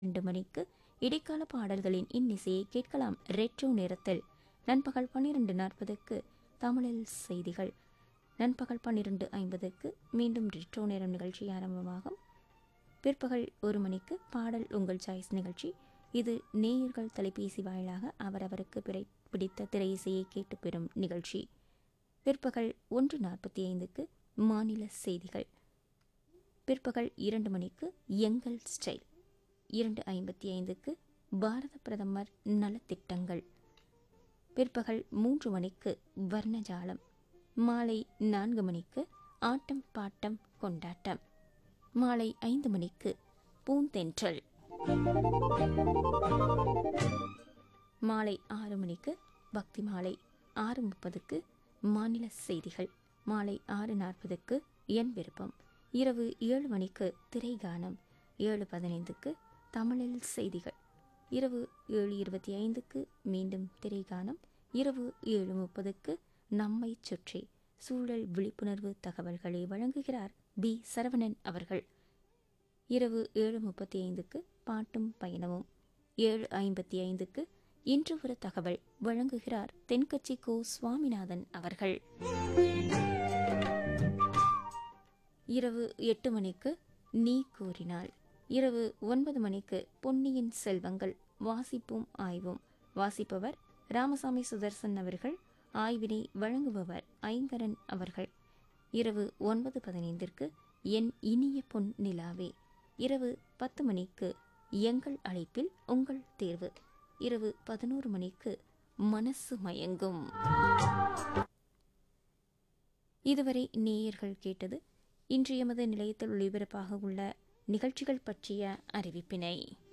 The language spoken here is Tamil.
இரண்டு மணிக்கு இடைக்கால பாடல்களின் இன்னிசையை கேட்கலாம் ரெட்ரோ நேரத்தில் நண்பகல் பன்னிரண்டு நாற்பதுக்கு தமிழில் செய்திகள் நண்பகல் பன்னிரண்டு ஐம்பதுக்கு மீண்டும் ரெட்ரோ நேரம் நிகழ்ச்சி ஆரம்பமாகும் பிற்பகல் ஒரு மணிக்கு பாடல் உங்கள் சாய்ஸ் நிகழ்ச்சி இது நேயர்கள் தொலைபேசி வாயிலாக அவரவருக்கு பிறை பிடித்த திரையிசையை கேட்டு பெறும் நிகழ்ச்சி பிற்பகல் ஒன்று நாற்பத்தி ஐந்துக்கு மாநில செய்திகள் பிற்பகல் இரண்டு மணிக்கு எங்கள் ஸ்டைல் இரண்டு ஐம்பத்தி ஐந்துக்கு பாரத பிரதமர் நலத்திட்டங்கள் பிற்பகல் மூன்று மணிக்கு வர்ணஜாலம் மாலை நான்கு மணிக்கு ஆட்டம் பாட்டம் கொண்டாட்டம் மாலை ஐந்து மணிக்கு பூந்தென்றல் மாலை ஆறு மணிக்கு பக்தி மாலை ஆறு முப்பதுக்கு மாநில செய்திகள் மாலை ஆறு நாற்பதுக்கு என் விருப்பம் இரவு ஏழு மணிக்கு திரைகானம் ஏழு பதினைந்துக்கு தமிழில் செய்திகள் இரவு ஏழு இருபத்தி ஐந்துக்கு மீண்டும் திரைகானம் இரவு ஏழு முப்பதுக்கு நம்மை சுற்றி சூழல் விழிப்புணர்வு தகவல்களை வழங்குகிறார் பி சரவணன் அவர்கள் இரவு ஏழு முப்பத்தி ஐந்துக்கு பாட்டும் பயணமும் ஏழு ஐம்பத்தி ஐந்துக்கு இன்று ஒரு தகவல் வழங்குகிறார் தென்கட்சி கோ சுவாமிநாதன் அவர்கள் இரவு எட்டு மணிக்கு நீ கூறினாள் இரவு ஒன்பது மணிக்கு பொன்னியின் செல்வங்கள் வாசிப்பும் ஆய்வும் வாசிப்பவர் ராமசாமி சுதர்சன் அவர்கள் ஆய்வினை வழங்குபவர் ஐங்கரன் அவர்கள் இரவு ஒன்பது பதினைந்திற்கு என் இனிய பொன் நிலாவே இரவு பத்து மணிக்கு எங்கள் அழைப்பில் உங்கள் தேர்வு இரவு பதினோரு மணிக்கு மனசு மயங்கும் இதுவரை நேயர்கள் கேட்டது இன்று எமது நிலையத்தில் ஒளிபரப்பாக உள்ள நிகழ்ச்சிகள் பற்றிய அறிவிப்பினை